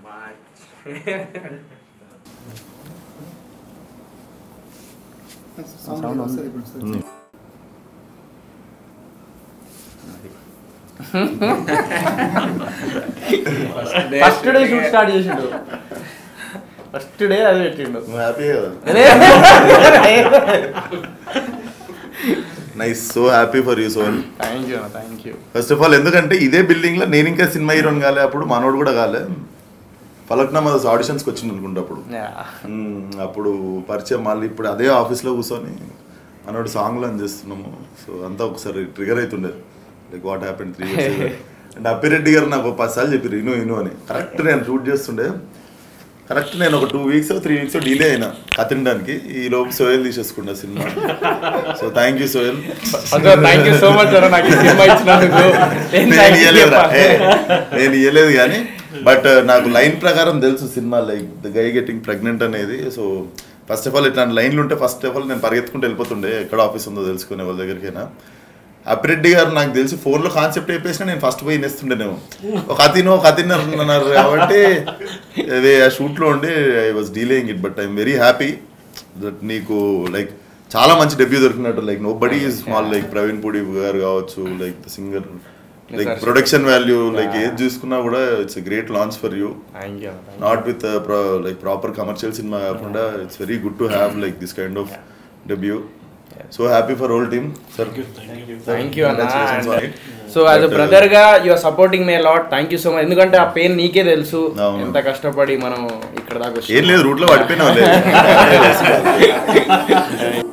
Sound వస్తుంది ఇప్పుడు వస్తుంది. ఫస్ట్ డే షూట్ స్టార్ట్ చేసిండు ఫస్ట్ డే అది పెట్టిండు నువ్వు హ్యాపీ కదా nice so happy for you సోల్ thank you thank you first of all ఎందుకంటే ఇదే బిల్డింగ్ లో నేను ఇంకా సినిమా హీరోని కాలే అప్పుడు మనోడు కూడా కాలే ఫలక్నామా ఆడిషన్స్కి వచ్చింది అనుకుంటా అప్పుడు మ్మ్, అప్పుడు పరిచయం మళ్ళీ ఇప్పుడు అదే ఆఫీస్లో కూర్చొని మనోడు సాంగ్లో అని చేస్తున్నాము సో అంతా ఒకసారి ట్రిగర్ అవుతుండే like what happen three years and Appireddy గారు నాకు పది సార్లు చెప్పారు ఇను ఇను అని కరెక్ట్ నేను షూట్ చేస్తుండే కరెక్ట్ నేను ఒక two weeks three weeks delay అయినా కతిండడానికి ఈ లోపు సోయల్ తీసేసుకున్నా సినిమా so thank you Sohel thank you so much అన్న నాకు ఈ సినిమా ఇచ్చినందుకు ఏం నేను thank you ఇయ్యలేదురా. చెప్పాలి? ఏ, నేను ఇయ్యలేదు కానీ బట్ నాకు లైన్ ప్రకారం తెలుసు సినిమా like the guy getting pregnant అనేది సో ఫస్ట్ ఆఫ్ ఆల్ ఇట్లాంటి లైన్లు ఉంటే ఫస్ట్ ఆఫ్ ఆల్ నేను పరిగెత్తుకుంటూ వెళ్ళిపోతుండే ఎక్కడ ఆఫీస్ ఉందో తెలుసుకునే వాళ్ళ దగ్గరికైనా అప్పిరెడ్డి గారు నాకు తెలిసి ఫోన్లో కాన్సెప్ట్ అయిపోయినా నేను ఫస్ట్ పోయి నేస్తుండేనేమో ఒక అతిను ఒక అతిన్ అన్నారు కాబట్టి అదే ఆ షూట్లో ఉండి I was delaying it but I'm very happy that నీకు లైక్ చాలా మంచి డెబ్యూ దొరికినట్టు like nobody is small like Praveen Pudi గారు కావచ్చు like the singer like sir. Production value like ఏది చూసుకున్నా కూడా it's great launch for you Thank you, thank you. Not with like proper commercial సినిమా కాకుండా it's very good to have like this kind of debut so happy for whole team sir thank you అన్న so as a brother గా your supporting me lot thank you so much ఎందుకంటే ఆ pain నీకే తెలుసు అవును. ఎంత కష్టపడి మనం ఇక్కడ దాకా ఏం లేదు రూట్లో పడిపోయినా లేదు